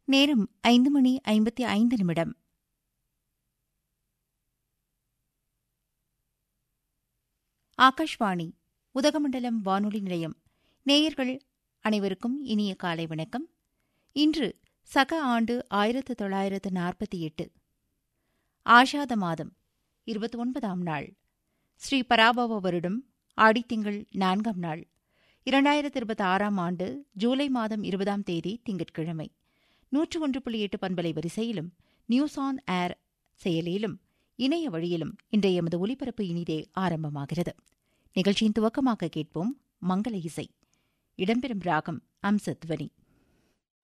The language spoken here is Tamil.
நேரம் ஐந்து மணி ஐம்பத்தி ஐந்து நிமிடம் ஆகாஷ்வாணி உதகமண்டலம் வானொலி நிலையம் நேயர்கள் அனைவருக்கும் இனிய காலை வணக்கம் இன்று சக ஆண்டு ஆயிரத்து தொள்ளாயிரத்து நாற்பத்தி எட்டு ஆஷாத மாதம் இருபத்தி ஒன்பதாம் நாள் ஸ்ரீ பராபவ வருடம் ஆடித்திங்கள் நான்காம் நாள் இரண்டாயிரத்து இருபத்தி ஆறாம் ஆண்டு ஜூலை மாதம் இருபதாம் தேதி திங்கட்கிழமை நூற்று ஒன்று புள்ளி எட்டு பண்பலை வரிசையிலும் நியூஸ் ஆன் ஏர் செயலியிலும் இணைய வழியிலும் இன்றைய எமது ஒலிபரப்பு இனிதே ஆரம்பமாகிறது நிகழ்ச்சியின் துவக்கமாக கேட்போம் மங்கள இசை இடம்பெறும் ராகம் அம்சத்வனி